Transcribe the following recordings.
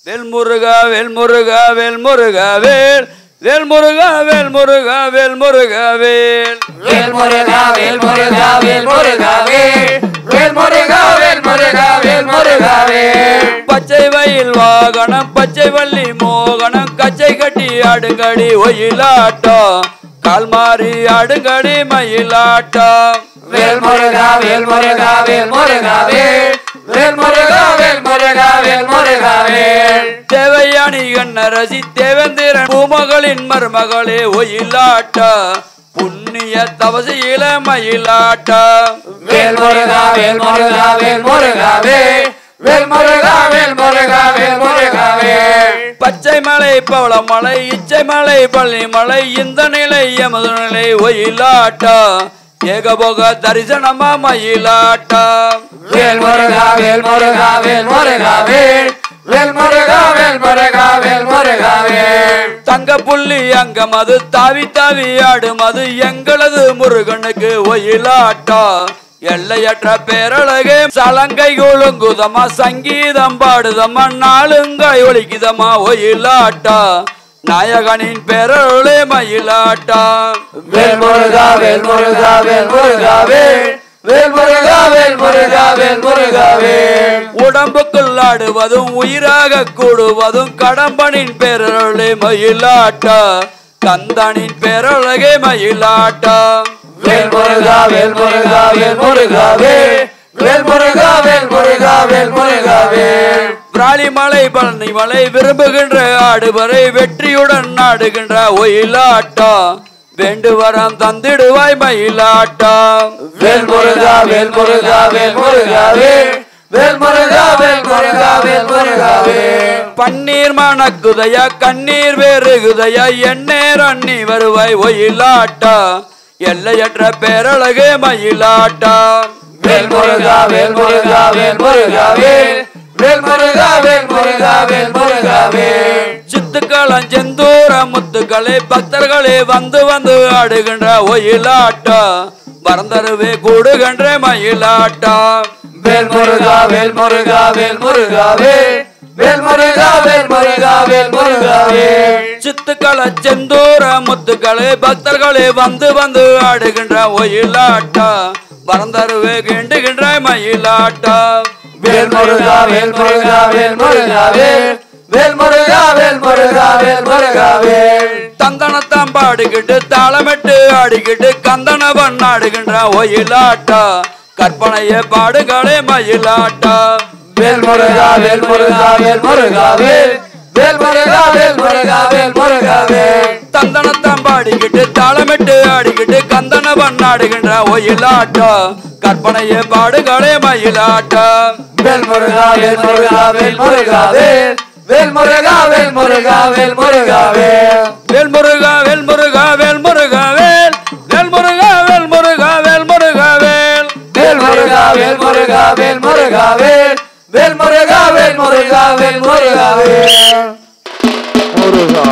வேல்முருகா வேல்முருகா வேல்முருகா வேல் வேல்முருகா வேல்முருகா வேல்முருகா வேல் வேல் முருகா வேல் முருகா வேல் முருகா வேல் வேல் முருகா வேல் முருகா வேல் முருகா வேல் பச்சை வயல் வாகனம் பச்சை வள்ளி மோகனம் கச்சை கட்டி ஆடுங்கடி ஒயிலாட்டம் கால் மாறி ஆடுங்கடி மயிலாட்டம் வேல் முருகா வேல் முருகா வேல் முருகா வேல் வேல் முருகா வேல் முருகா வேல் முருகா வேல் தேவையானி கண்ணரசி தேவேந்திரன் பூமகளின் மருமகளே ஒயிலாட்ட புண்ணிய தவசையில மயிலாட்ட வேல் முருகா வேல் முருகா வேல் முருகா வேல் வேல் முருகா வேல் முருகா வேல் முருகா வேல் பச்சை மலை பவள மலை இச்சை மலை பள்ளி மலை இந்த நிலை எமது நிலை ஒயிலாட்ட ஏகபோக தரிசனமா மயிலாட்ட வேல் முருகா வேல் முருகா வேல் முருகா வேல் வேல் முருகா வேல் முருகா வேல் முருகா வேல் தங்க புள்ளி அங்கம் அது தாவி தாவி ஆடும் அது எங்களது முருகனுக்கு ஒயிலாட்டா எல்லையற்ற பேரழகே சலங்கை குழுங்குதமா சங்கீதம் பாடுதம்மா நாளுங்காய் ஒழிக்குதம்மா ஒயிலாட்டா நாயகனின் பேரருளே மயிலாட்டா வேல் முருகா வேல் முருகா வேல் முருகா வேல் வேல் முருகா வேல் முருகா வேல் முருகா வேல் உடம்புக்குள் ஆடுவதும் உயிராக கூடுவதும் கடம்பனின் பேரருளே மயிலாட்டா கந்தனின் பேரழகே மயிலாட்டா வேல் முருகா வேல் முருகா வேல் முருகா வேல் வேல் முருகா வேல் முருகா வேல் முருகா வேல் விராலிமலை பழனி மலை விரும்புகின்ற ஆடுவரை வெற்றியுடன் ஆடுகின்ற ஒயிலாட்டா வேண்டு வரம் தந்திடுவாய் மயிலாட்டா வேல் முருகா வேல் முருகா வேல் முருகா வேல் வேல் முருகா வேல் முருகா வேல் முருகா வேல் பன்னீர் மணக்குதையா கண்ணீர் வேறுகுதையா எண்ணேர் அண்ணி வருவாய் ஒயிலாட்டா எல்லையற்ற பேரழகே மயிலாட்டா வேல் முருகா வேல் முருகா வேல் முருகா வேல் வேல் முருகா வேல் முருகா வேல் முருகா வேல் சித்துக்களம் செந்தூர முத்துக்களே பக்தர்களே வந்து வந்து ஆடுகின்ற ஒயிலாட்டா பரந்தருவே கூடுகின்ற மயிலாட்டா வேல் முருகா வேல் முருகா வேல் முருகா வேல் வேல் முருகா வேல் முருகா வேல் முருகா வேல் சித்துக்கள செந்தூர முத்துக்களே பக்தர்களே வந்து வந்து ஆடுகின்ற ஒயிலாட்டா பரந்தருவே கிண்டுகின்ற மயிலாட்டா வேல் முருகா வேல் முருகா வேல் முருகா வேல் வேல் முருகா வேல் முருகா வேல் முருகா வேல் தந்தனத்தாம் பாடிக்கிட்டு தாளமிட்டு ஆடிக்கிட்டு கந்தனவன் ஆடுகின்ற ஒயிலாட்டா கற்பனைய பாடுகளே மயிலாட்டா வேல் முருகா வேல் முருகா வேல் முருகா வேல் வேல் முருகா வேல் முருகா வேல் முருகா வேல் தந்தனத்தாம் பாடிக்கிட்டு தாளமிட்டு ஆடிக்கிட்டு கந்தனவன் ஆடுகின்ற ஒயிலாட்டா கற்பனைய பாடுகளே மயிலாட்டா வேல் முருகா வேல் முருகா வேல் முருகா வேல் வேல் முருகா வேல் முருகா வேல் முருகா வேல் வேல் முருகா வேல் முருகா வேல் முருகா வேல் வேல் முருகா வேல் முருகா வேல் முருகா வேல் வேல் முருகா வேல் முருகா வேல் முருகா வேல் வேல் முருகா வேல் முருகா வேல் முருகா வேல் முருகா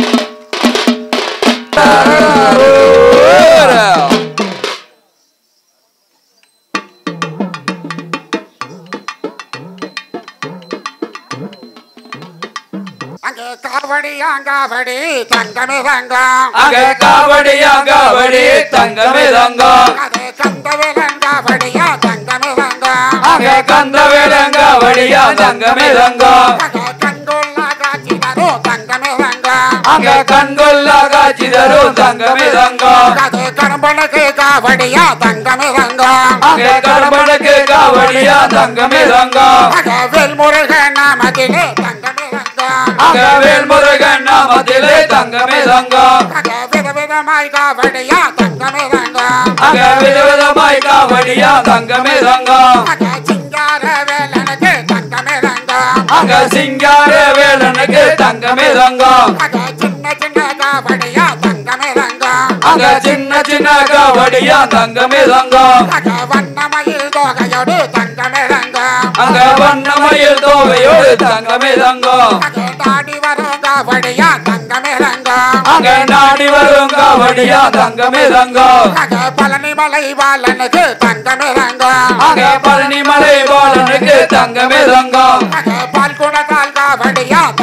அங்கே காவடி அங்காவடி தங்கமே தங்கம் அங்க காவடியா காவடி தங்கமே தங்கம் அது கந்தவேல் அங்காவடியா தங்கமே தங்கம் அங்க கந்த வேலங்காவடியா தங்கமே தங்கம் அங்கே கண்கொள்ளா காட்சி தரும் தங்கமே தங்கம் அங்க கண்கொள்ளா காட்சி தரும் தங்கமே தங்கம் அது கடம்பனுக்கு காவடியா தங்கமே தங்கம் அங்க கடம்பனுக்கு காவடியா தங்கமே தங்கம் அங்கே வேல்முருகன் நாமத்திலே தங்கமே தங்கம் அங்க வேல்முருகன் நாமத்திலே தங்கமே தங்கம் அங்கே விதவிதமாய் காவடியா தங்கமே தங்கம் அங்க விதவிதமாய் காவடியா தங்கமே தங்கம் அங்கே சிங்கார வேலனுக்கு தங்கமே தங்கம் அங்க சிங்கார வேலனுக்கு தங்கமே தங்கம் அங்கே சின்ன சின்ன காவடியா தங்கமே தங்கம் அங்க சின்ன சின்ன காவடியா தங்கமே தங்கம் அங்க வண்ணமயில் தோகையோடு தங்கமே தங்கம் அங்க வண்ணமயில் தோகையோடு தங்கமே தங்கம் அங்க தாடி வரும் காவடியா தங்கமே தங்கம் அங்க நாடி வரும் காவடியா தங்கமே தங்கம் அங்க பழனி மலை பாலனுக்கு தங்கமே தங்கம் அங்க பழனி மலை பாலனுக்கு தங்கமே தங்கம் அங்க பால் குடத்தால் காவடியா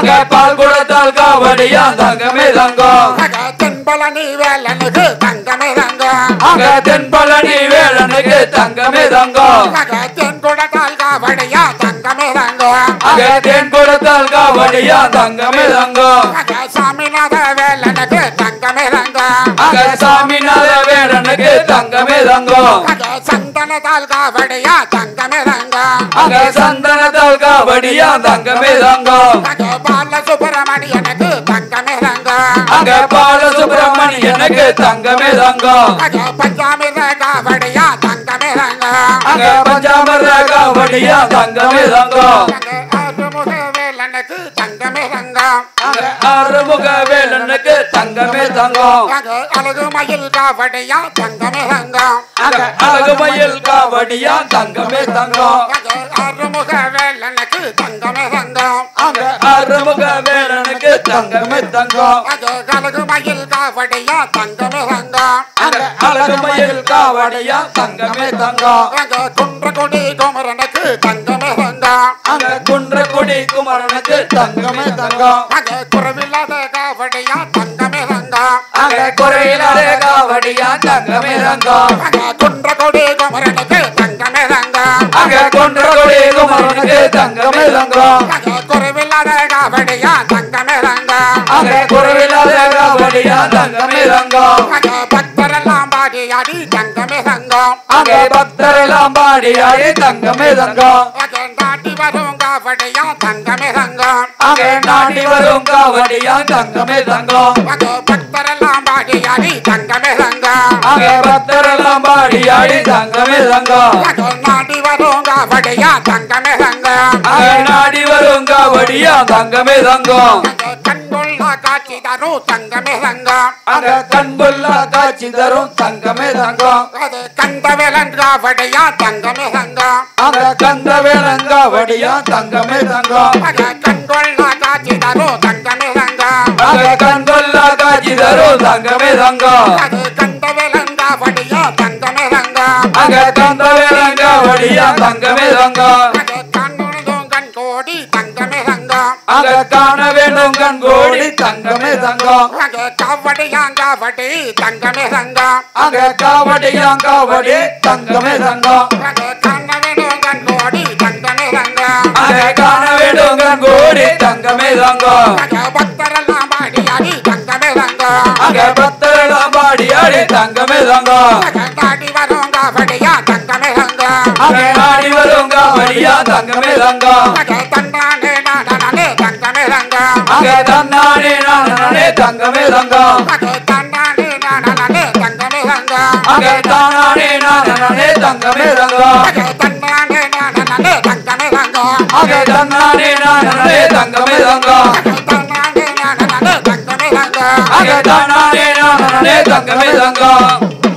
அங்க பால் குடத்தால் காவடியா தங்கமே தங்கம் அக தென்பழனி வேலனுக்கு தங்கமே தங்கம் அங்க தென்பழனி வேலனுக்கு தங்கமே தங்கம் அக தென்குடத்தால் காவடியா தங்கமே தங்கம் அங்க தென் குடத்தால் காவடியா தங்கமே தங்கம் அக சாமிநாத வேலனுக்கு தங்கமே தங்கம் அங்க சாமிநாத வேலனுக்கு தங்கமே தங்கம் அக சந்தனத்தால் காவடியா தங்கமே தங்கம் அங்க சந்தனத்தால் காவடியா தங்கமே தங்கம் அக பால சுப்பிரமணியனுக்கு தங்கமே தங்கம் அங்க பாலசுப்ரமணியனுக்கு தங்கமே தங்கம் அக பஞ்சாமிர காவடியா தங்கமே தங்கம் அங்க பஞ்சாமர காவடியா தங்கமே தங்கம் அக ஆறுமுக வேலனுக்கு தங்கமே தங்கம் அங்க அறுமுக வேலனுக்கு தங்கமே தங்கம் அக அழகு மயில் காவடியா தங்கமே தங்கம் அங்க அழகு மயில் காவடியா தங்கமே தங்கம் அக ஆறுமுக வேலனுக்கு தங்கமே தங்கம் அங்க அறுமுக வேலனுக்கு தங்கமே தங்கம் அக அழகு மயில் காவடியா தங்கமே தங்கம் அங்க அழகு மயில் காவடியா தங்கமே தங்கம் அக குன்றக்குடி குமரனுக்கு தங்கமே தங்கம் அங்க குன்றக்குடி குமரனுக்கு தங்கமே தங்கம் அக குறவில்லாத காவடியா தங்கமே தங்கம் அங்க குறையிலாத காவடியா தங்கமே தங்கம் அக குன்றக்குடி குமரனுக்கு தங்கமே தங்கம் அங்க குன்றக்குடி குமரனுக்கு தங்கமே தங்கம் அக குறவில்லாத காவடியா தங்கமே தங்கம் அங்க குறையிலாத காவடியா தங்கமே தங்கம் அக பக்தரெல்லாம் பாடியாடி தங்கமே தங்கம் அங்கே பக்தரெல்லாம் பாடியாடி தங்கமே தங்கம் அக நாட்டி வரும் காவடியா தங்கமே தங்கம் அங்கே நாடி வரும் காவடியா தங்கமே தங்கம் அக பக்தரெல்லாம் பாடியாடி தங்கமே தங்கம் அங்கே பக்தரெல்லாம் பாடியாடி தங்கமே தங்கம் அக நாட்டி வரும் காவடியா தங்கமே தங்கம் அங்கே நாடி வரும் காவடியா தங்கமே தங்கம் அக கண்கொள்ளா காட்சி தரும் தங்கமே தங்கம் அங்க கண்புல்லா காட்சி தரும் தங்கமே தங்கம் அது கண்டவேலன் காவடியா தங்கமே தங்கம் அங்க கந்த வேளங்காவடியா தங்கமே தங்கம் அக கண்கொள்ளா காட்சி தரும் தங்கமே தங்கம் அங்க கண்புல்லா காட்சி தரும் தங்கமே தங்கம் அது கண்டவேலன் காவடியா தங்கமே தங்கம் அங்க கந்த வேளங்காவடியா தங்கமே தங்கம் அது கண்ணுணதும் கண் கோடி தங்கமே தங்கம் அங்க காண வேண்டும் கண்கோடி தங்கமே தங்கம் அது காவடியா காவடி தங்கமே தங்கம் அங்க காவடியா காவடி தங்கமே தங்கம் அது கண்ண வேணும் கண் கோடி தங்கமே தங்கம் அங்க காண வேண்டும் கண்கோடி தங்கமே தங்கம் அது பக்தரெல்லாம் பாடியாடி தங்கமே தங்கம் அங்க பக்தரெல்லாம் பாடியாடி தங்கமே தங்கம் அது தாடி வரும் காவடியா தங்கமே தங்கம் அங்க நாடி வரும் காவடியா தங்கமே தங்கம் அது தன்னானே நானே தங்கமே தங்கம் அங்க தன்னானே நானே தங்கமே தங்கம் அது தன்னானே நானே தங்கமே தங்கம் அங்க தானானே நானே தங்கமே தங்கம் அது தன்னானே நானே தங்கமே தங்கம் அங்க தன்னானே நானே தங்கமே தங்கம் அது தன்னானே நானே தங்கமே தங்கம் அங்க தானானே நானே தங்கமே தங்கம்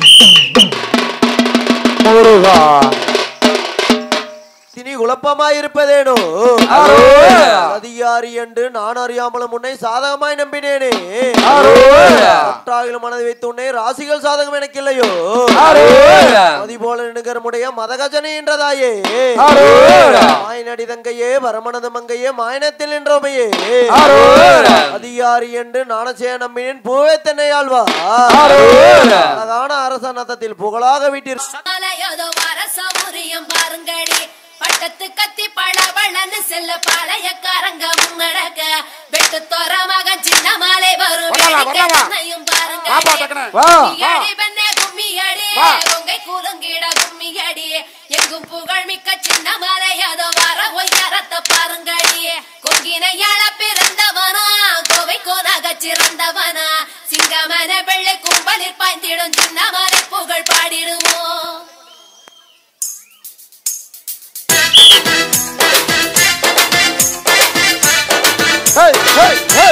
முருகா திணி குழப்பமாயிருப்பதேனோ அருள். அதிகாரி என்று நான் அறியாமலும் உன்னை சாதகமாய் நம்பினேனே அருள். ஒற்றாகிலும் மனதை வைத்து உன்னை ராசிகள் சாதகம் எனக்கு இல்லையோ அருள். மதி போல நிகரமுடைய மதகஜனி என்றதாயே அருள். மாயனடி தங்கையே வரமனது மங்கையே மாயனத்தில் நின்றோமையே அருள். அதிகாரி என்று நாணச்சேய நம்பினேன் பூவே தென்னை ஆழ்வா அருள். அழகான அரச நத்தத்தில் புகழாக வீட்டில் மலையோதோ வர சௌரியம் பாருங்கடி பட்டத்து கத்தி பளபளன்னு செல்ல பாளையக்காரங்க முன்னடக்க வெட்டு தோற மகன் சின்ன மாலை வரும் வரலா, வேடிக்கை வரலா. கண்ணையும் பாருங்க வா, பா, டக்குனு. வா, கும்மியடி பெண்ணே கும்மியடி வா. கொங்கை கூலுங்கிட கும்மியடி எங்கும் புகழ் மிக்க சின்ன மலையோதோ வர ஒய்யரத்தை பாருங்கடி கொங்கினையாள பிறந்தவனா கோவை கோனாக சிறந்தவனா சிங்கமன வெள்ளை கும்பலில் பாய்ந்திடும் சின்ன மலை புகழ் பாடிடுவோம் ஹே ஹே ஹே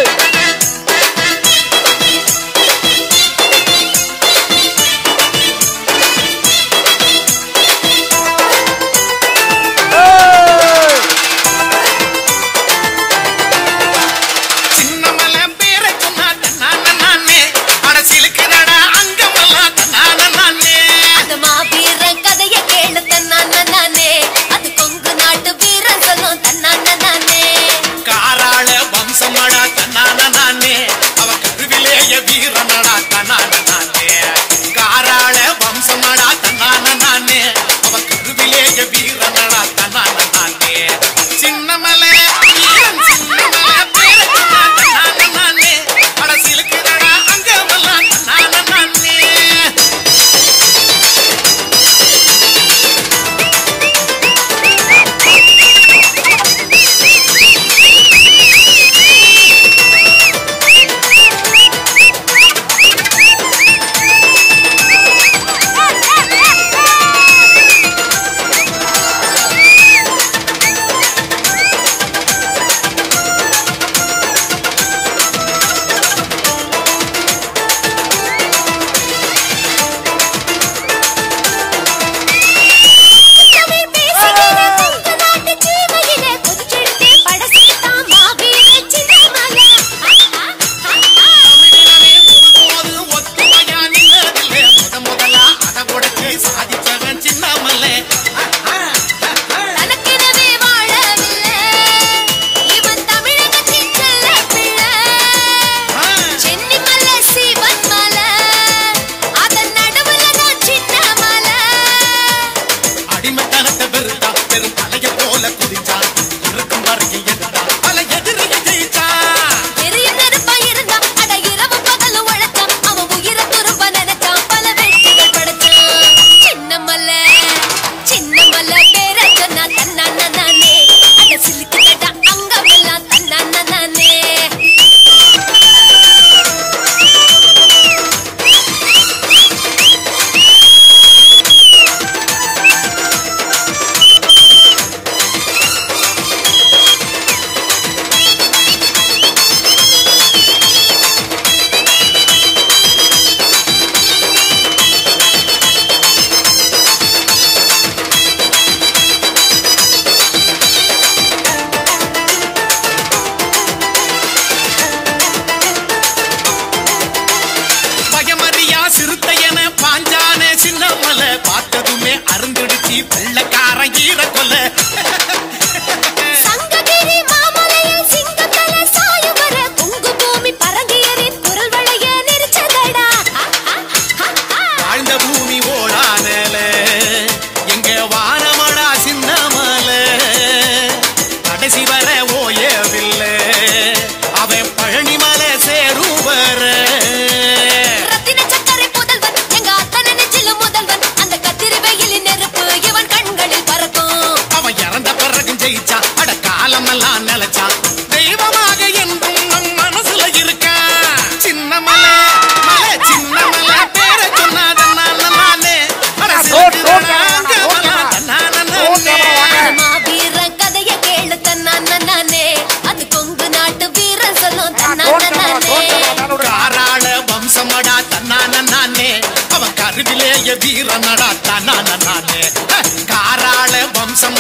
சின்னமலை பேரை சொன்னா தன்னானே அட சிலுக்குதடா அங்கமெல்லாம் தன்னானே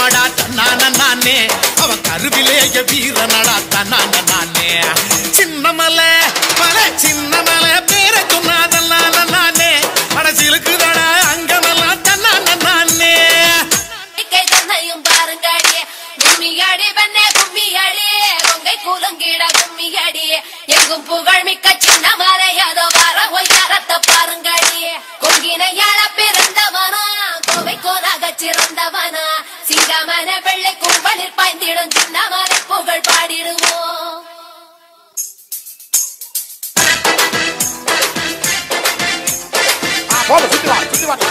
வம்சமடா தன்னான நானே அவன் கருவிலேய வீரனடா தன்னான நானே சின்னமலை மலை சின்னமலை பேரை சொன்னாதல்லான நானே மனசிலுக்குதடா அங்கமெல்லாம் தன்னான நானே கை தன்னையும் பாருங்கடி கும்மியடி வெண்ணே கும்மியடி கொங்கை கூலங்கிட கும்மியடி எங்கும் புகழ் மிக்க சின்ன மலையதோ வர ஒய்யாரத்தை பாருங்கடி கொங்கினையாள பிறந்தவனா கோவை கோலாக சிறந்தவனா சிங்கமன வெள்ளை கும்பலில் பாய்ந்திடும் சின்ன மலை புகழ் பாடிடுவோம் போதும் சுத்தி வா சுத்தி வா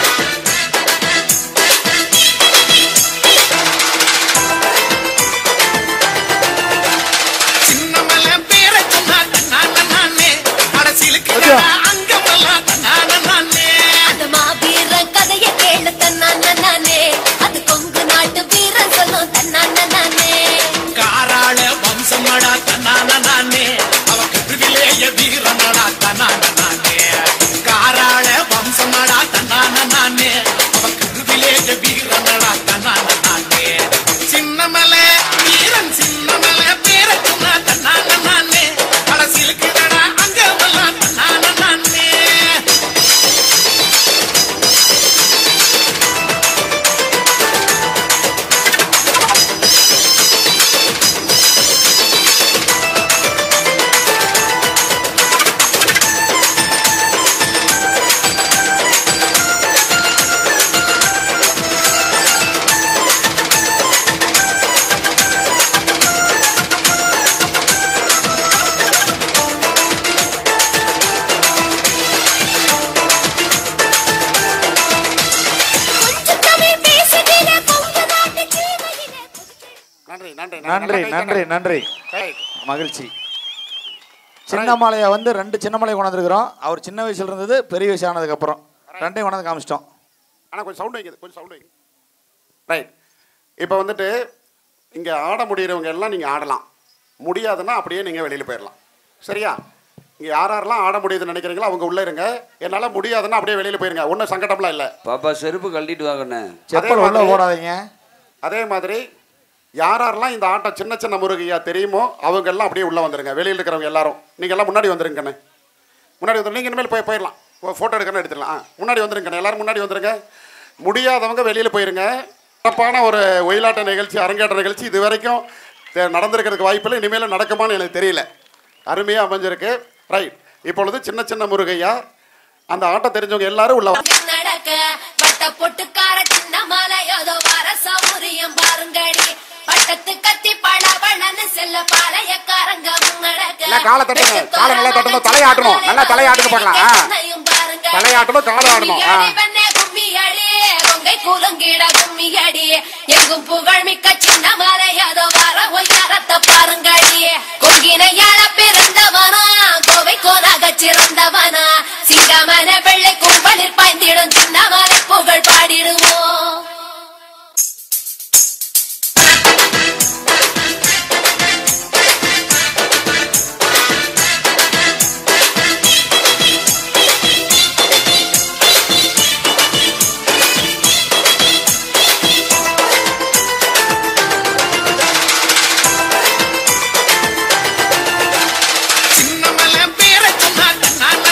சின்னமலை பேரை சொன்னா தன்னான நானே மனசிலுக்குதடா அங்கமெல்லாம் தன்னான நானே அந்த மாவீரன் கதைய கேளு தன்னான நானே அது கொங்கு நாட்டு வீரன் சொல்லும் தன்னான நானே காராள வம்சமடா தன்னான நானே அவ கருவிலேய வீரனடா தன்னான நானே காராள வம்சமடா தன்னான நானே அவ கருவிலேய வீரனடா தன்னான நானே சின்னமலை வீரன் சின்னமலை பேரை சொன்னா தன்னான நானே கடைசிலுக்குதடா அங்கமெல்லாம் தன்னான நானே கொஞ்சம் தமிழ் பேசுகிற கொங்கு நாட்டு சீமையிலே நன்றி நன்றி நன்றி நன்றி நன்றி கை மகிழ்ச்சி சின்னமலையை வந்து ரெண்டு சின்னமலை கொண்டாந்துருக்குறோம் அவர் சின்ன வயசுல இருந்தது பெரிய வயசு ஆனதுக்கு அப்புறம் ரெண்டையும் கொண்டாந்து காமிச்சிட்டோம் ஆனால் கொஞ்சம் சவுண்ட் வைக்குது கொஞ்சம் சவுண்ட் வைங்க ரைட் இப்போ வந்துட்டு இங்கே ஆட முடியிறவங்க எல்லாம் நீங்கள் ஆடலாம் முடியாதுன்னா அப்படியே நீங்கள் வெளியில் போயிடலாம் சரியா இங்கே யார் யாரெல்லாம் ஆட முடியுதுன்னு நினைக்கிறீங்களோ அவங்க உள்ளே இருங்க என்னால் முடியாதுன்னா அப்படியே வெளியில் போயிருங்க ஒன்றும் சங்கடம்லாம் இல்லை பாப்பா செருப்பு கழட்டிட்டு வாங்கண்ணே செப்பல் உள்ள மாதிரி- போடாதீங்க அதே மாதிரி யார் யாரெல்லாம் இந்த ஆட்டம் சின்ன சின்ன முருகையா தெரியுமோ அவங்க எல்லாம் அப்படியே உள்ளே வந்துருங்க வெளியில் இருக்கிறவங்க எல்லாரும் நீங்கள் எல்லாம் முன்னாடி வந்துருங்கண்ணே முன்னாடி வந்துரு நீங்கள் இனிமேல் போய் போயிடலாம் ஃபோட்டோ எடுக்கணும் எடுத்துடலாம் ஆ முன்னாடி வந்துருங்கண்ணே எல்லாரும் முன்னாடி வந்துருங்க முடியாதவங்க வெளியில் போயிருங்க சிறப்பான ஒரு ஒயிலாட்ட நிகழ்ச்சி அரங்கேற்ற நிகழ்ச்சி இது வரைக்கும் தெ- நடந்திருக்கிறதுக்கு வாய்ப்பில்லை இனிமேல் நடக்குமான்னு எனக்கு தெரியல அருமையாக அமைஞ்சிருக்கு ரைட் இப்பொழுது சின்ன சின்ன முருகையா அந்த ஆட்டம் தெரிஞ்சவங்க எல்லாரும் உள்ள வா- நடக்க வட்ட பொட்டுக்கார சின்ன மலையோதோ வர சௌரியம் பாருங்கடி பட்டத்து கத்தி பளபளன்னு செல்ல பாளையக்காரங்க முன்னடக்க நல்லா காலை தட்டுங்க. காலை நல்லா தட்டணும். தலையாட்டணும். நல்லா தலையாட்டுன்னு பார்க்கலாம். ஆ. தலையாட்டணும், காலை ஆடணும். ஆ. கும்மியடி கொங்கை கூலங்கிட கும்மியடி எங்கும் புகழ் மிக்க சின்ன மலையதோ வர ஒய்யாரத்தை பாருங்கடி கொங்கினையாள பிறந்தவனா கோவை கோலாக சிறந்தவனா சிங்கமன வெள்ளை கும்பலில் பாய்ந்திடும் சின்ன மலை புகழ் பாடிடுவோம் சின்னமலை பேரை சொன்னா தன்னான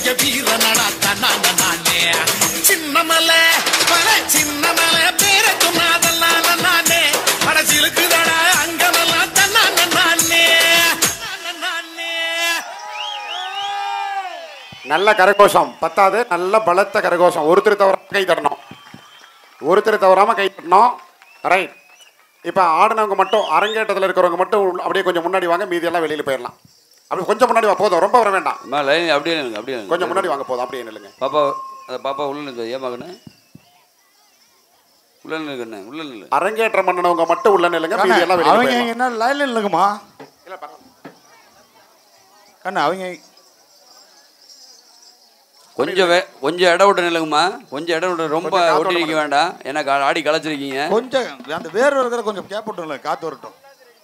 பெரிய வீரனடா தன்னான நானே சின்ன மலை பல சின்ன மலை பேர சொன்னாதல்லான நானே படசிலுக்குதடா அங்கமெல்லாம் தன்னான நானே நானே நல்ல கரகோஷம் பத்தாது நல்ல பலத்த கரகோஷம் ஒருத்தர் தவறாம கை தட்டணும் ஒருத்தர் தவறாம கை தட்டணும் ரைட் இப்போ ஆடினவங்க மட்டும் அரங்கேட்டத்தில் இருக்கிறவங்க மட்டும் உள்ள- அப்படியே கொஞ்சம் முன்னாடி வாங்க மீதியெல்லாம் வெளியில் போயிடலாம் அப்படி கொஞ்சம் முன்னாடி வா போதும் ரொம்ப வர வேண்டாம் அம்மா லைன் அப்படியே நில்லுங்க, அப்படியே நில்லுங்க. கொஞ்சம் முன்னாடி வாங்க போதும் அப்படியே நில்லுங்க பாப்பா அந்த பாப்பா உள்ள நிற்குது ஏன் மகனு உள்ள நிற்கண்ணே உள்ள நில்லு அரங்கேற்றம் பண்ணினவங்க மட்டும் உள்ள நில்லுங்க கண்ணா, மீதியெல்லாம் வெளியில் அவங்க போயிடலாம் என்ன லைன்ல இல்லைங்கம்மா இல்ல, பரவாயில்ல. கண்ணா அவங்க கொஞ்சம் வே கொஞ்சம் இடம் விட்டு நில்லுங்கம்மா கொஞ்சம் இடம் விட்டு ரொம்ப கொஞ்சம் காத்தோட ஒட்டி நிற்க வேண்டாம் ஏன்னா கா- ஆடி களைச்சிருக்கீங்க கொஞ்சம் அந்த வேர் இருக்கிற கொஞ்சம் கேப் விட்டுங்களேன் காத்து வரட்டும்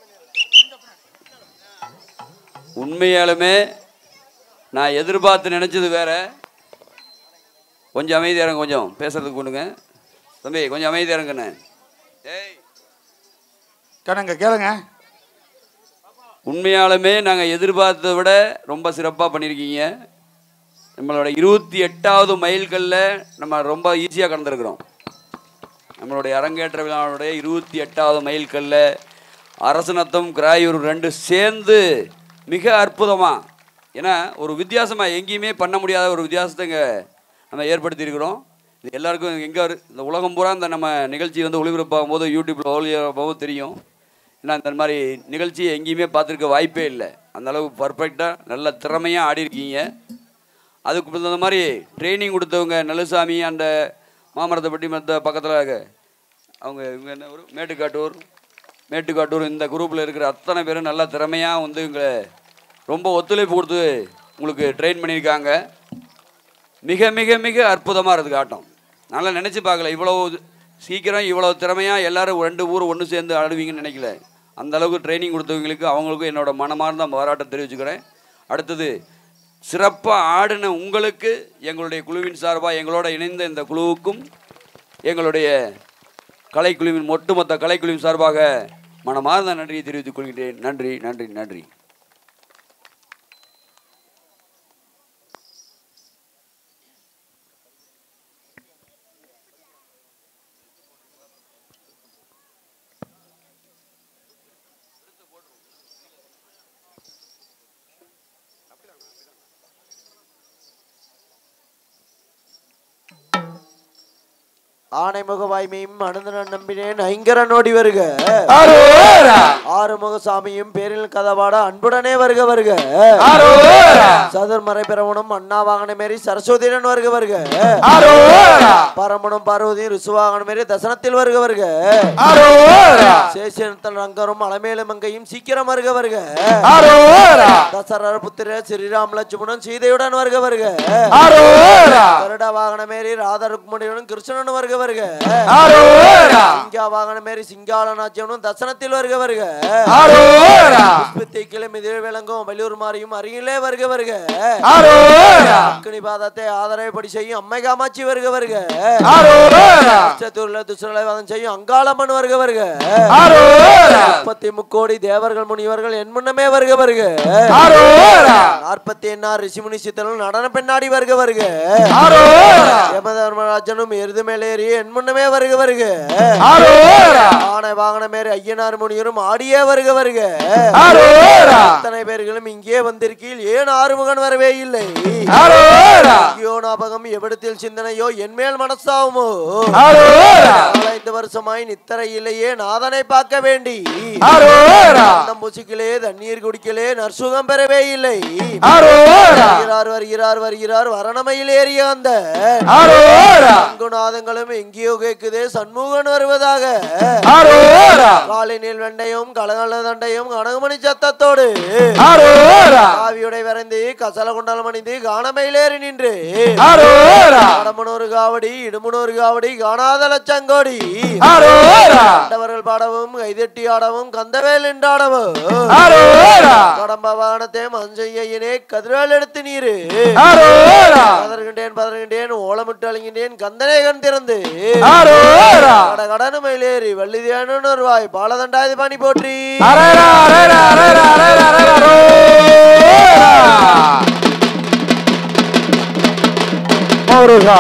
உண்மையாலுமே நான் எதிர்பார்த்து நினைச்சது வேற கொஞ்சம் அமைதியா இருங்க கொஞ்சம் பேசுறதுக்கு கொண்டுங்க தம்பி கொஞ்சம் அமைதியா இருங்கண்ணே ஏய் கண்ணா இங்க கேளுங்க உண்மையாலுமே நாங்கள் எதிர்பார்த்ததை விட ரொம்ப சிறப்பாக பண்ணியிருக்கீங்க நம்மளோட இருபத்தி எட்டாவது மைல்கல்ல நம்ம ரொம்ப ஈஸியாக கடந்திருக்கிறோம் நம்மளுடைய அரங்கேற்ற விழாவுடைய இருபத்தி எட்டாவது மைல்கல்ல அரசநத்தம் கிராயூர் ரெண்டு சேர்ந்து மிக அற்புதமாக ஏன்னா ஒரு வித்தியாசமாக எங்கேயுமே பண்ண முடியாத ஒரு வித்தியாசத்தை இங்கே நம்ம ஏற்படுத்தியிருக்கிறோம் இது எல்லாருக்கும் எங்கே இந்த உலகம் பூரா இந்த நம்ம நிகழ்ச்சி வந்து ஒளிபரப்பாகும் போது யூடியூப்பில் ஒளிபரப்பாகவும் தெரியும் ஏன்னா இந்த மாதிரி நிகழ்ச்சி எங்கேயுமே பார்த்துருக்க வாய்ப்பே இல்லை அந்த அளவுக்கு பர்ஃபெக்டாக நல்ல திறமையாக ஆடி இருக்கீங்க அதுக்கு தகுந்த மாதிரி ட்ரைனிங் கொடுத்தவங்க நல்லசாமி அந்த மாமரத்தைப்பட்டி மற்ற பக்கத்தில் அவங்க இவங்க என்ன ஊர் மேட்டுக்காட்டூர் மேட்டுக்காட்டூர் இந்த குரூப்பில் இருக்கிற அத்தனை பேரும் நல்ல திறமையாக வந்து எங்களை ரொம்ப ஒத்துழைப்பு கொடுத்து உங்களுக்கு ட்ரெயின் பண்ணியிருக்காங்க மிக மிக மிக அற்புதமாக இருக்குது ஆட்டம் நல்லா நினச்சி பார்க்கல இவ்வளோ சீக்கிரம் இவ்வளோ திறமையாக எல்லாரும் ரெண்டு ஊர் ஒன்று சேர்ந்து ஆடுவீங்கன்னு நினைக்கல அந்த அளவுக்கு ட்ரைனிங் கொடுத்தவங்களுக்கு அவங்களுக்கும் என்னோட மனமார்ந்த பாராட்டம் தெரிவிச்சுக்கிறேன் அடுத்தது சிறப்பாக ஆடின உங்களுக்கு எங்களுடைய குழுவின் சார்பாக எங்களோட இணைந்த இந்த குழுவுக்கும் எங்களுடைய கலைக்குழுவின் ஒட்டுமொத்த கலைக்குழுவின் சார்பாக மனமார்ந்த நன்றியை தெரிவித்துக் கொள்கிறேன் நன்றி நன்றி நன்றி ஆனைமுக வாய்மையும் அனந்தன நம்பினேன் ஐங்கர நோடி வருக ஆறுமுக சாமியும் பேரில் கதவாட அன்புடனே வருக வருக சதுர்மறை பிறவனும் அண்ணா வாகன மாரி சரஸ்வதியுடன் வருக வருக பரமனும் பார்வதியும் ரிசுவாகன மாரி தசனத்தில் வருக வருக சேஷனத்தன் ரங்கரும் அலமேலு மங்கையும் சீக்கிரம் வருக வருக தசரர புத்திர ஸ்ரீராம் லட்சுமணன் சீதையுடன் வருக வருக கருட வாகன மாரி ராதா ருக்மணியுடன் கிருஷ்ணனும் வருக வருக சிங்கா வாகன மாரி சிங்கால நாச்சியனும் தசனத்தில் வருக வருக புஷ்பத்தை மிதில் விளங்கும் வலியூர் மாறியும் அருகிலே வருக வருக அக்கினி பாதத்தை ஆதரவுப்படி செய்யும் அம்மை காமாட்சி வருக வருக உச்சத்தூர்ல துசுரலை வாதம் செய்யும் அங்காளம்மன் வருக வருக முப்பத்தி முக்கோடி தேவர்கள் முனிவர்கள் என் முன்னமே வருக வருக நாற்பத்தி எண்ணாறு ரிஷிமுனி சித்தனும் நடன பெண்ணாடி வருக வருக யமதர்மராஜனும் எருது மேலேறி என் முன்னமே வருக வருக ஆனை வாகன மேரி ஐயனார் முனிவரும் ஆடியே வருக வருக அத்தனை பேர்களும் இங்கே வந்திருக்கீள் ஏன் ஆறுமுகன் வரவே இல்லை ஐயோ ஞாபகம் எவ்விடத்தில் சிந்தனையோ என் மேல் மனசாவுமோ நாலஞ்சு வருஷமாய் நித்தரை இல்லையே நாதனை பார்க்க வேண்டி அன்னம் புசிக்கலே தண்ணீர் குடிக்கலே நற்சுகம் பெறவே இல்லை வருகிறார் வருகிறார் வருகிறார் வரணமையில் ஏறிய அந்த நாதங்களும் எங்கேயோ கேக்குதே சண்முகன் வருவதாக காலினில் வெண்டையும் கலகல தண்டையும் கனகமணி சத்தத்தோடு காவியுடை வரைந்து கசல குண்டலம் அணிந்து காணமையிலேறி நின்று கடமுனோரு காவடி இடுமுனோரு காவடி காணாத லட்சங்கோடி ஆண்டவர்கள் பாடவும் கைதட்டி ஆடவும் கந்தவேல் என்றாடவும் கடம்ப வாகனத்தை மஞ்சையினே கதிரால் எடுத்து நீரு பதறுகின்றேன் பதறுகின்றேன் ஓலமிட்டு அழுகின்றேன் கந்தனை கண் திறந்து கட கடனு மயிலேறி வள்ளிதியானு வருவாய் பாலதண்டாதி பணி போற்றி முருகா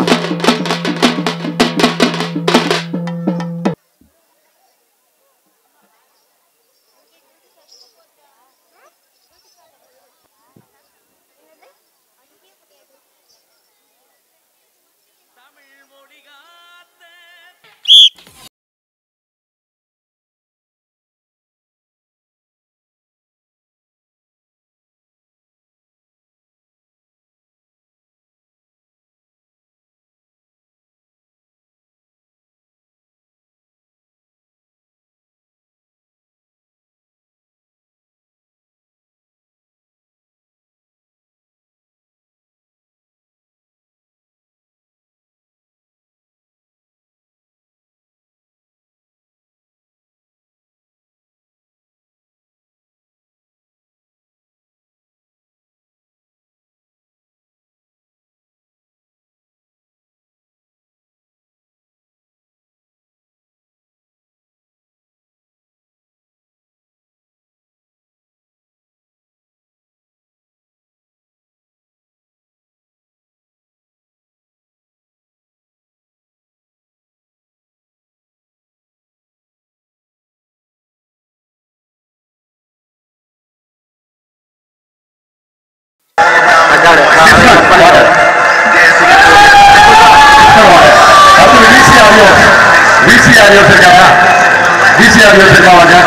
அடுத்து விசி ஆடியோ விசி ஆடியோ இருக்காங்க விசி ஆடியோ இருக்காங்க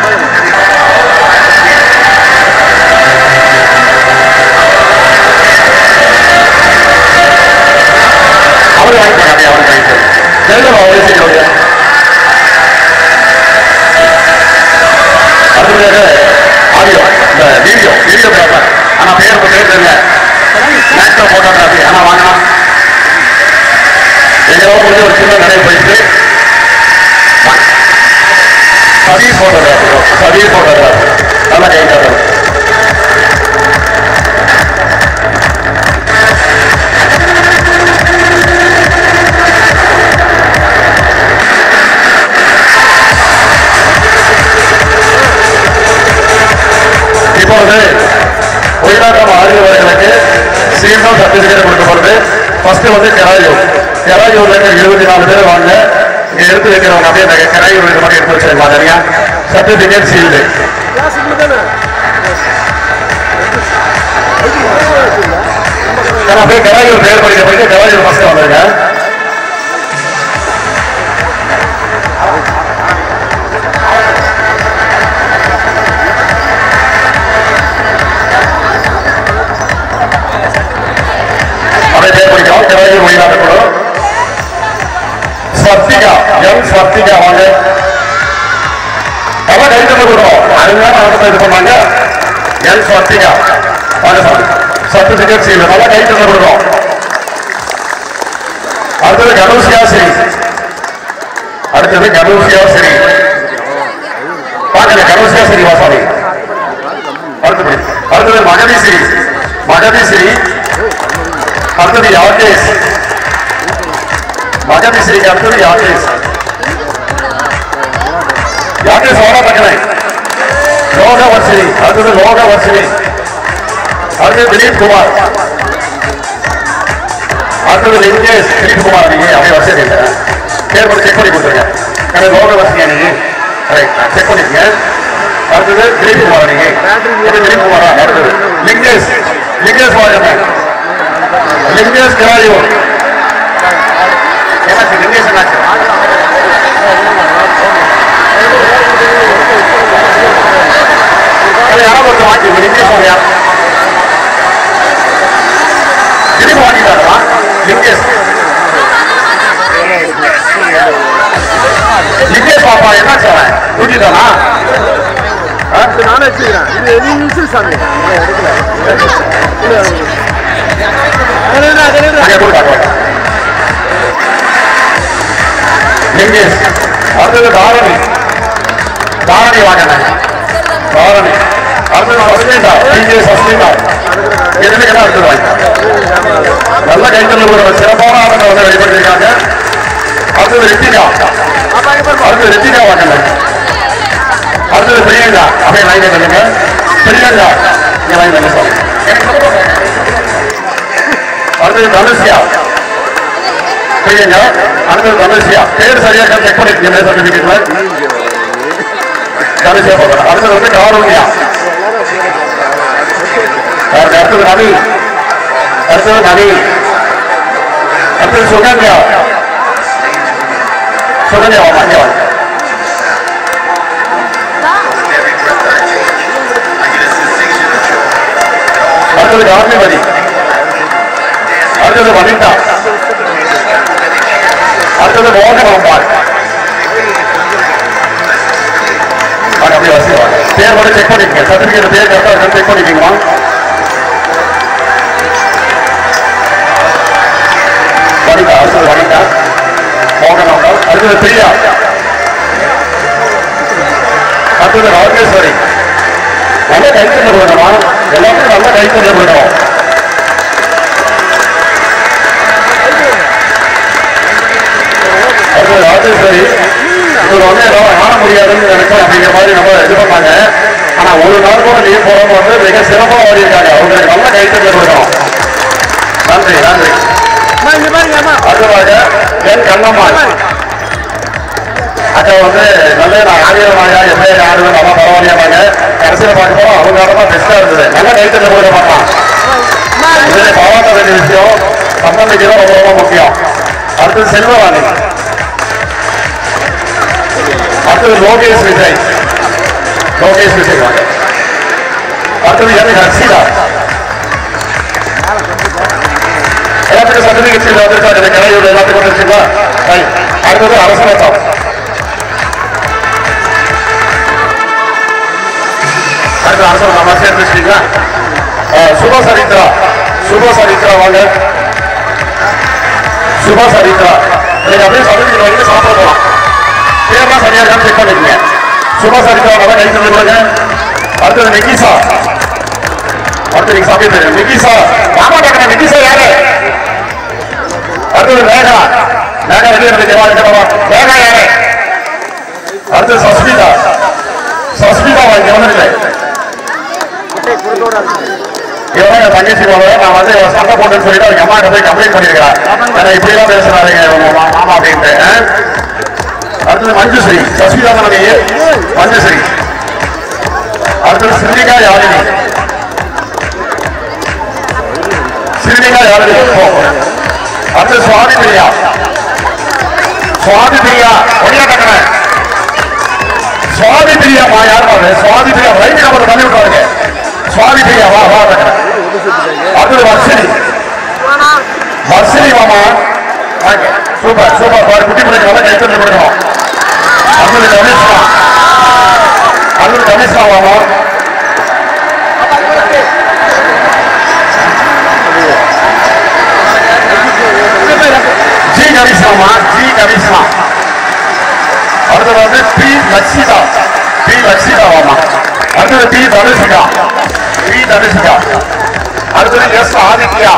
அவர் வாங்கிட்டாங்க அவர் வாங்கிட்டு தெரியல அவரே செய்ய அடுத்தது ஆடியோ இந்த வீடியோ வீடியோ பேப்பர் ஆனா பேர் பேர் தெரியல நேச்சுரல் போட்டோகிராஃபி ஆனா வாங்கலாம் எங்கோ முடிஞ்ச ஒரு சின்ன நடை போயிட்டு சதீஷ் போட்டோகிராஃபி சதீஷ் போட்டோகிராஃபி நல்லா கைட்டாங்க இப்பொழுது ஒயிலாட்டம் ஆடியவர்களுக்கு சீர்டம் சர்டிபிகேட் கொடுக்கப்படுது ஃபர்ஸ்ட் வந்து கெராயூர் கெராயூர்ல இருக்க இருபத்தி நாலு பேர் வாங்க இங்க எடுத்து வைக்கிறவங்க அப்படியே அந்த கெராயூர் இது மாதிரி எடுத்து வச்சிருக்காங்க சரிங்க சர்டிபிகேட் சீல்டு அப்படியே கெராயூர் பேர் படிக்க போயிட்டு கெராயூர் ஃபர்ஸ்ட் வந்துருங்க அப்படியே பேர் படிக்கிறோம் கெராயூர் ஒயிலாட்டம் கூட ஸ்வர்த்திகா எம் ஸ்வர்த்திகா வாங்க எல்லாம் கை தந்து கொடுக்கும் அருமையான நடத்த இது பண்ணாங்க எல் ஸ்வர்த்திகா வாங்க சார் சர்டிபிகேட் சீல் நல்லா கை தந்து கொடுக்கும் அடுத்தது கனூசியா ஸ்ரீ அடுத்தது கனூசியா ஸ்ரீ பாக்கல கனூசியா ஸ்ரீ வாசாமி அடுத்தது அடுத்தது மகதி ஸ்ரீ மகதி ஸ்ரீ அடுத்தது யாகேஷ் மகதி ஸ்ரீக்கு அடுத்தது யாகேஷ் யாகேஷ் ஓட பக்கலை லோக வர்ஷினி அடுத்தது லோக வர்ஷினி அடுத்தது திலீப் குமார் அடுத்தது லிங்கேஷ் திலீப் குமார் நீங்க அப்படியே வசதி இல்லை பேர் பண்ணி செக் பண்ணி கொடுத்துருங்க எனக்கு லோக வர்ஷினியா நீங்க ரைட் செக் பண்ணிக்கங்க அடுத்தது திலீப் குமார் நீங்க இது திலீப் குமாரா அடுத்தது லிங்கேஷ் லிங்கேஷ் வாங்க லிங்கேஷ் கிராயூர் என்னாச்சு லிங்கேஷ் என்னாச்சு அது யாரோ ஒருத்தர் வாங்கி லிங்கேஷ் வாங்க திருப்பி வாங்கிட்டாரா லிங்கேஷ் லிங்கேஷ் பாப்பா என்னாச்சு அவன் தூக்கிட்டானா நானே வச்சுக்கிறேன் இது நீ மிஸ் சாமி அங்கே கொடுத்தாங்க லிங்கேஷ் அடுத்தது தாரணி தாரணி வாங்கின தாரணி அடுத்தது சஸ்மிதா டிஜே சஸ்மிதா எதுவுமே என்ன அடுத்தது வாங்க நல்ல கைத்தல் ஒரு சிறப்பான ஆளுங்க வந்து வெளிப்படுத்திருக்காங்க அடுத்தது ரித்திகா அடுத்தது ரித்திகா வாங்கின அடுத்தது பிரியங்கா அப்படியே லைன் பண்ணுங்க பிரியங்கா இங்க லைன் பண்ண சொல்லுங்க அடுத்தது தனுஷ்யா பிரியங்க அடுத்தது தனுஷியா பேர் சரியா செக் பண்ணிருக்கீங்க சர்டிபிகேட்ல தனுஷியா போகிறேன் அடுத்தது வந்து காரூணியா யாருக்கு அடுத்தது நவி அடுத்தது நவி அடுத்தது சுகன்யா சுகன்யா வாமா இங்க வாங்க அடுத்தது காந்திமதி அடுத்தது வனிதா அடுத்தது மோகனாம்பாள் வாங்க அப்படியே வசிவாங்க பேர் மட்டும் செக் பண்ணிக்கங்க சர்டிபிகேட் பேர் கரெக்டாக இருக்கான்னு செக் பண்ணிக்கீங்களா வனிதா அடுத்தது வனிதா மோகனாம்பாள் அடுத்தது பிரியா அடுத்தது ராஜேஸ்வரி நல்ல கைத்தறிய வேணுமா எல்லாத்துக்கும் நல்ல கைத்தறிய வேணும் அது ராஜேஸ்வரி இவர் வந்து ஏதோ காண முடியாதுன்னு நினைச்சோம் அப்படிங்கிற மாதிரி நம்ம இது பண்ணாங்க ஆனா ஒரு நாள் கூட லீவ் போறவங்க வந்து மிக சிறப்பாக ஓடி இருக்காங்க அவங்களுக்கு நல்ல கைத்தறிய வேணும் நன்றி நன்றி அடுத்ததாக என் கண்ணம்மாள் அக்கா வந்து நல்ல நான் ஆகியமாயா எப்படியா ஆடுவேன் நல்லா பரவாயில்லையாமாங்க கடைசியில் பார்க்கும்போது அவங்க ஆடமா பெஸ்டா இருந்தது நல்ல கைத்தறிய கொடுக்க மாட்டான் இதில் பாராட்ட வேண்டிய விஷயம் சம்பந்திக்கு தான் ரொம்ப ரொம்ப முக்கியம் அடுத்தது செல்வராணி அடுத்தது லோகேஷ் விஜய் லோகேஷ் விஜய் வாங்க அடுத்தது எனக்கு ஹர்ஷிதா எல்லாத்துக்கும் சர்டிபிகேட் வந்திருக்காங்க இந்த கலையோட எல்லாத்துக்கும் வந்துருச்சுங்களா Right. அடுத்தது அரசனத்தம் அடுத்த அரசன் நம்ம சேர்ந்துச்சிங்களா சுப சரித்ரா சுப சரித்ரா வாங்க சுப சரித்ரா நீங்க அப்படியே சர்டிபிகேட் வாங்கி சாப்பிட போலாம் பேர்லாம் சரியா இருக்கான்னு செக் பண்ணிக்கங்க சுப சரித்ரா நல்லா கை தந்து கொடுங்க அடுத்தது நிகிசா அடுத்து நீங்க சாப்பிட்டு தெரியும் நிகிசா மாமா கேட்கிறேன் நிகிசா யாரு அடுத்தது மேகா மேகா வெளியே இருந்து ஜெவா இருக்கிறவா மேகா யாரு அடுத்தது சஸ்மிதா சஸ்மிதா இங்க வந்துருங்க இவன் என் தங்கச்சி போல நான் வந்து இவன் சண்டை போட்டுன்னு சொல்லிட்டு அவங்க அம்மா கிட்ட போய் கம்ப்ளைண்ட் பண்ணிருக்கிறேன் ஏன்னா இப்படி எல்லாம் பேசுறாருங்க இவங்க மா- மாமா அப்படின்ட்டு ஆ? அடுத்தது மஞ்சுஸ்ரீ சஸ்மிதா தானே மஞ்சுஸ்ரீ அடுத்தது ஸ்ரீனிகா யாழினி ஸ்ரீனிகா யாழினி போ. அடுத்தது சுவாமி பிரியா சுவாமி பிரியா ஒடியா டக்குறேன் சுவாமி பிரியா மா யார் பாரு சுவாமி பிரியா ரைட் நம்பர் தள்ளி விட்டாருங்க சுவாமி பிரியா வா வா டக்குறேன் அடுத்தது வர்ஷினி வர்ஷினி மாமா வாங்க. சூப்பர் சூப்பர் பாரு குட்டி பிள்ளைங்க நல்லா கை தட்டி கொடுக்கணும் அடுத்தது கணேஷ்மா அடுத்தது கணேஷ்மா மாமா ஜி கணேஷ்மா ஜி கணேஷ்மா அடுத்தது வந்து பி லட்சிதா பி லட்சிதா மாமா அடுத்தது பி தனுஷிகா பி தனுஷிகா அடுத்தது எஸ் ஆதித்யா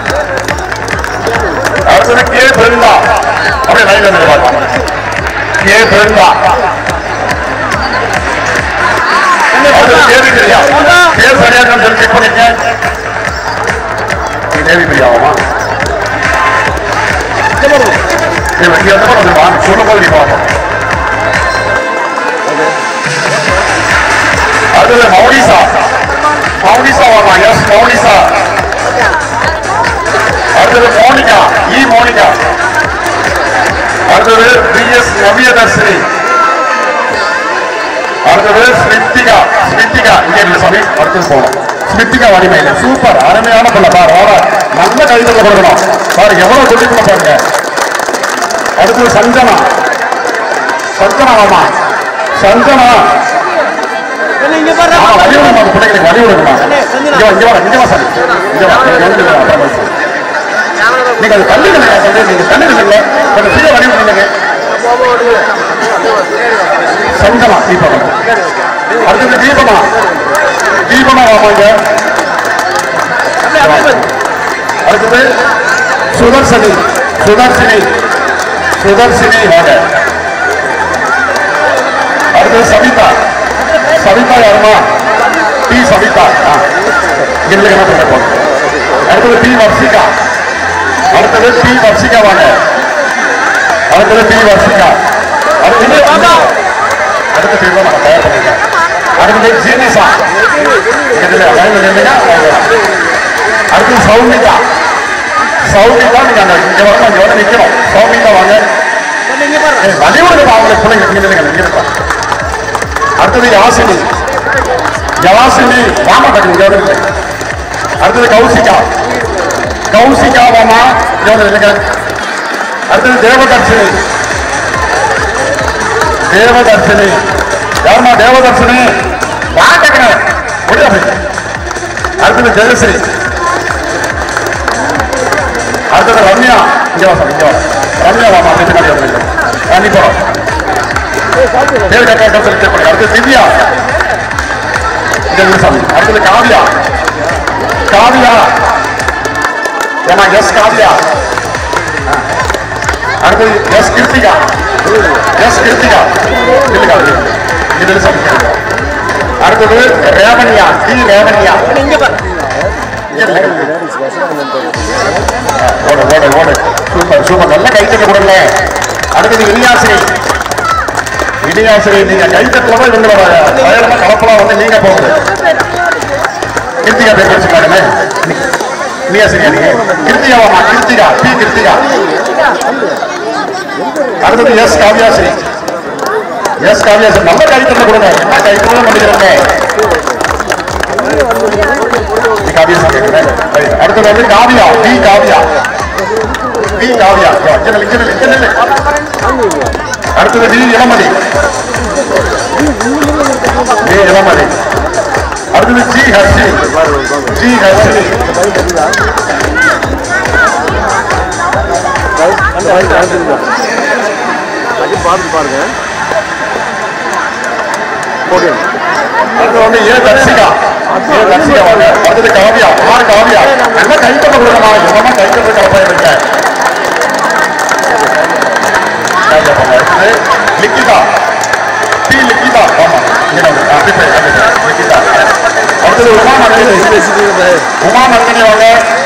அடுத்தது கே பிருந்தா அப்படியே லைன்ல இருந்து பார்க்கலாம் கே பிருந்தா அடுத்தது தேவி பிரியா பேர் சரியா இருக்கான்னு சொல்லி செக் பண்ணிக்க நீ தேவி பிரியாவாமா இங்க எந்த பக்கம் வந்துருமா சொல்லும் போது நீ பார்ப்போம் அடுத்தது மௌனிசா மௌனிசா வாமா எஸ் மௌனிசா அடுத்தது மோனிகா இ மோனிகா அடுத்தது பி எஸ் நவியதர்ஷினி அடுத்தது ஸ்மித்திகா ஸ்மித்திகா இங்கே இல்லை சாமி அடுத்தது போகணும் ஸ்மித்திகா வலிமையில சூப்பர் அருமையான பிள்ளை பாரு வாடா நல்ல கைதல கொடுக்கணும் பாரு எவ்வளவு சொல்லிக்கணும் பாருங்க அடுத்தது சஞ்சனா சஞ்சனா மாமா சஞ்சனா ஆமா, வழி விடுமா அந்த பிள்ளைங்களுக்கு வழி விடுமா இங்க வா, இங்க வா இங்க வா சாமி இங்க வா இங்க வந்து வா, அப்புறம் பேசு. நீங்க அது தள்ளி நில்லுங்க தம்பி, நீங்க தள்ளி நில்லுங்க கொஞ்சம் ஃப்ரீயா வழி விடுங்க சஞ்சனா தீபமா அடுத்தது தீபமா தீபமா வாமாங்க அடுத்தது சுதர்சனி சுதர்சினி சுதர்சினி வாங்க அடுத்தது சவிதா சவிதா யாருமா டி சவிதா ஆ. இல்லை என்ன பண்ண போறோம் அடுத்தது டி வர்ஷிகா அடுத்தது டி வர்ஷிகா வாங்க அடுத்தது பி வர்ஷிகா அடுத்தது அடுத்த டீம் நம்ம தயார் பண்ணிருக்கோம் அடுத்தது ஜீனிசா இதுல லைன்ல நின்னுங்க அடுத்தது சௌமிகா சௌமிகா நீங்க அந்த இங்க வரணும் இங்க வந்து நிக்கணும் சௌமிகா வாங்க ஏய், வழி விடுங்க அவங்களுக்கு பிள்ளைங்க இங்க நில்லுங்க இங்க இருப்பா அடுத்தது யாசினி யவாசினி வாமா கட்டி இங்க வந்து நில்லுங்க. அடுத்தது கௌசிகா கௌசிகா வாமா இங்க வந்து நில்லுங்க அடுத்தது தேவதர்ஷினி தேவதர்ஷினி யாருமா தேவதர்ஷினி வாங்க முடியாது அடுத்தது ஜெயஸ்ரீ அடுத்தது ரம்யா இங்க வா சார், இங்க வா ரம்யா வாமா அப்படி பின்னாடி வந்து கண்டிப்பா பேர் கட்ட சொல்லி செக் பண்ணுங்க அடுத்தது திவ்யா இங்க இருந்து சாமி அடுத்தது காவியா காவியா ஏமா எஸ் காவியா அடுத்தது எஸ் கிருத்திகா எஸ் கிருத்திகா இல்லைக்கா இது சாமி அடுத்தது ரேவணியா டி ரேவணியா இங்க இல்லைங்க. ஓடு ஓடு ஓடு சூப்பர் சூப்பர் நல்ல கைத்தட்டு கொடுங்க அடுத்தது இனியாசிரி இனியாசிரி நீங்க கைத்தட்டுல இவங்களோட பயணமா கலப்பலாம் வந்து நீங்க போகுது கிருத்திகா பேர் வச்சுக்காருமே இனியாசிரியா நீங்க கிருத்திகாவாமா கிருத்திகா பி கிருத்திகா அடுத்தது எஸ் காவியாசிரி எஸ் காவியாசிரி நல்ல கைத்தட்டு கொடுங்க என்ன கைத்தட்டு பண்ணிக்கிறோங்க காவியா கேட்கிறேன் அடுத்தது வந்து காவியா பி காவியா பி காவியா இங்க நில்லு, இங்க நில்லு, இங்க நில்லு. அடுத்தது டி இளமதி டி இளமதி அடுத்தது ஜி ஹர்ஷி ஜி ஹர்ஷி அடுத்து வந்து ஏ தர்சிகா ஏ தர்சிகா வாங்க அடுத்தது காவியா ஆர் காவியா நல்ல கைத்தட்ட கொடுக்கமா என்னமா கைத்தட்ட கலப்பா இருக்க காவியா வாங்க அடுத்தது லிக்கிதா டி லிக்கிதா ஆமா இங்க வந்து அப்படி போய் அப்படி போய் லிக்கிதா அடுத்தது உமா நந்தினி உமா நந்தினி வாங்க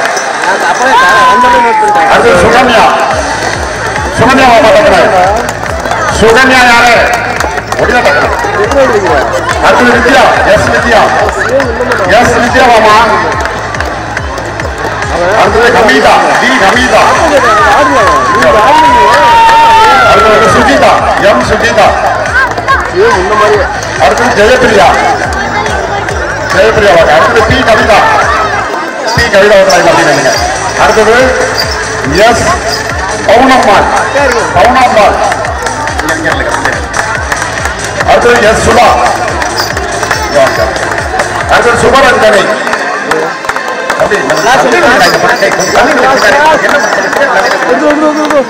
அடுத்தது சுகன்யா சுகன்யா வாங்க டக்குனு சுகன்யா யாரு முடியா டக்குனு அடுத்தது வித்யா எஸ் வித்யா எஸ் வித்யா மாமா அடுத்தது கமீதா டி கமீதா அடுத்தது சுஜிதா எம் சுஜிதா அடுத்தது ஜெயபிரியா ஜெயபிரியா வாங்க அடுத்தது பி கவிதா பி கவிதா வந்து அப்படின்னு அடுத்தது எஸ் பவுனம்மாள் பவுனம்மாள் இங்க, இங்க, இங்க, இங்க. அடுத்தது எஸ் சுபா அடுத்தது சுபரஞ்சனி அப்படி, நம்ம தள்ளி விடுங்க, இந்த பக்கம் கை, கொஞ்சம் தள்ளி விடுங்க, பின்னாடி. என்ன பண்ணுறீங்க?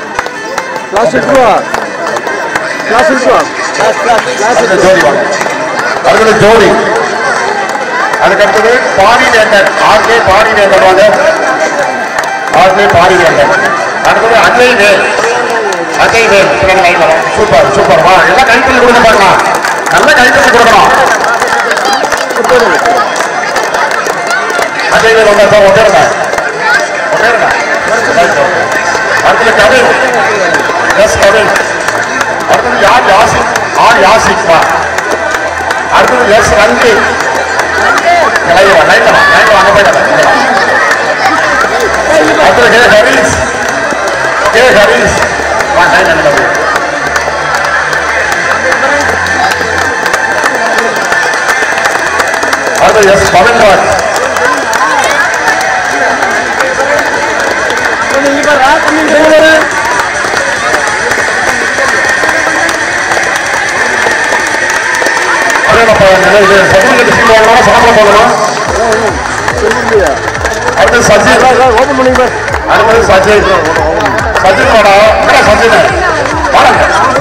அடுத்தது ஜோடி வாங்க அடுத்தது ஜோடி அதுக்கடுத்தது பாரி வேந்தர் ஆர்கே பாரி வேந்தர் வாங்க ஆர்கே பாரி வேந்தர் அடுத்தது அஜய் வேல் அஜய் வேல் பிறகு லைன் வரும் சூப்பர் சூப்பர் வா எல்லாம் கைத்தறி கொடுக்க பாருங்க நல்ல கைத்தறி கொடுக்கணும் அஜய் வேல் வந்தா சார் ஒட்டேருங்க ஒட்டேருங்க அடுத்தது கவின் எஸ் கவின் அடுத்தது யார் யாசிக் ஆர் யாசிக் வா அடுத்தது எஸ் ரஞ்சித் லைன் வா லைன் வா லைன் வா அங்க போயிடாத அடுத்தது கே ஹரிஸ் கே ஹரிஸ் வா லைன் அங்க போய் அடுத்தது எஸ் பவன்ராஜ் அதே நம்ம இது சர்டிஃபிகேட் சீல் வாங்கணும் சாப்பிட போகணும் அடுத்தது சஜித் ஓபன் பண்ணி அடுத்தது சஜித் சஜித் வாடா என்ன சஜித் வாடங்க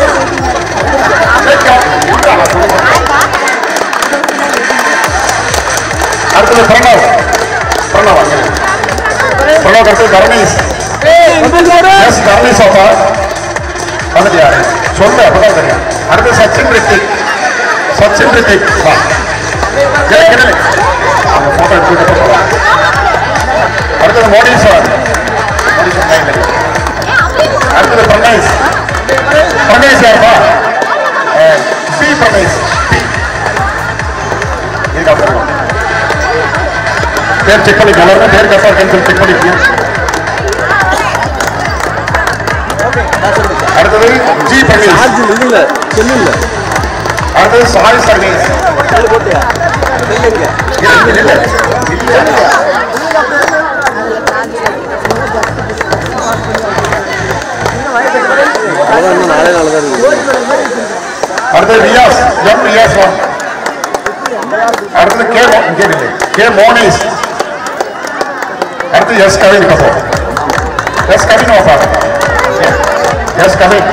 அடுத்தது பிரணவ் பிரணவ் வாங்க பிரணவ் அடுத்தது கர்ணேஷ் எஸ் கர்ணேஷ் அப்பா வந்துட்டு யாரு சொல்லு அப்பதான் தெரியும் அடுத்து சச்சின் ரித்திக் சச்சின் ரித்திக் வா ஏய், கிடலு. அவங்க போட்டோ எடுத்துக்கிட்டு போகலாம் அடுத்தது Modi sir Modi sir line ல. அடுத்தது பிரணேஷ் பேர் செக் பண்ணிக்கோங்க எல்லாருமே பேர் கரெக்டாக இருக்குன்னு சொல்லி செக் பண்ணிக்கோங்க அடுத்தது ஜி பன்னீர் அடுத்தது சாய் சர்வீஸ் இல்ல, இல்ல, இல்ல. அடுத்தது ரியாஸ் எம் ரியாஸ் ஒன் அடுத்தது கே மோ- இங்கே இல்லை. கே மோனிஸ் அடுத்து எஸ் கவின் கபோர் எஸ் கவின் வாப்பா எஸ் கவின்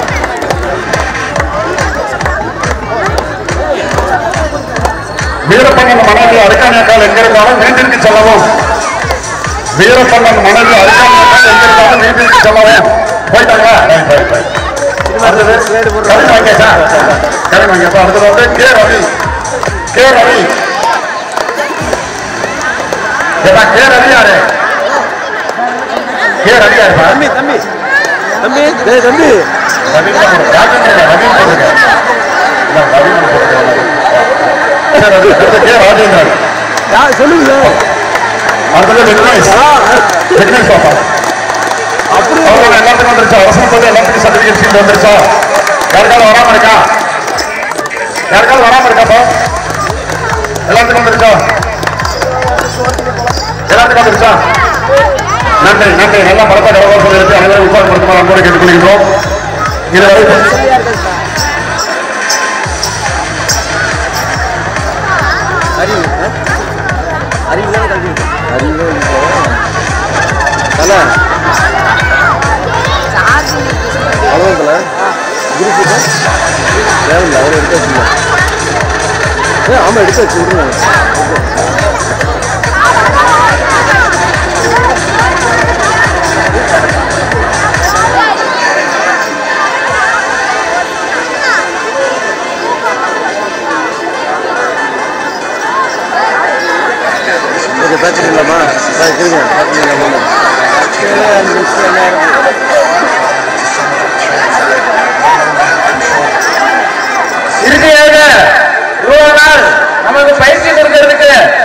வீரப்பண்ணன் மனைவி அருக்காணியக்கால் எங்க இருந்தாலும் வீட்டிற்கு செல்லவும் வீரப்பண்ணன் மனைவி அருக்காணியக்கால் எங்க இருந்தாலும் வீட்டிற்கு செல்லவும் போயிட்டாங்களா ரைட் ரைட் ரைட் அடுத்தது கவின் வாங்கியாச்சா கவின் வாங்கியப்பா அடுத்தது வந்து கே ரவி கே ரவி ஏப்பா கே ரவி யாரு கே ரவி யாருப்பா தம்பி தம்பி தம்பி தம்பி ரவி ராஜேந்திரன் ரவி போட்டுருக்க இல்ல ரவி போட்டுருக்க சரி அது அடுத்து கே ராஜேந்திரன் சொல்லுங்க அடுத்தது விக்னேஷ் விக்னேஷ் பாப்பா அவ்வளவு எல்லாத்துக்கும் வந்துருச்சா அரசு போது எல்லாத்துக்கும் சர்டிபிகேட் சீட் வந்துருச்சா யாருக்காவது வராம இருக்கா யாருக்காவது வராம இருக்காப்பா எல்லாத்துக்கும் வந்துருச்சா எல்லாத்துக்கும் வந்துருச்சா நன்றி நன்றி நல்லா பலத்த கலவாசம் இருக்கு அனைவரும் உற்சாகப்படுத்துமாறு அன்போடு கேட்டுக்கொள்கிறோம் இதுவரை இறுதியாக இருபது நாள் நமக்கு பயிற்சி கொடுக்கிறதுக்கு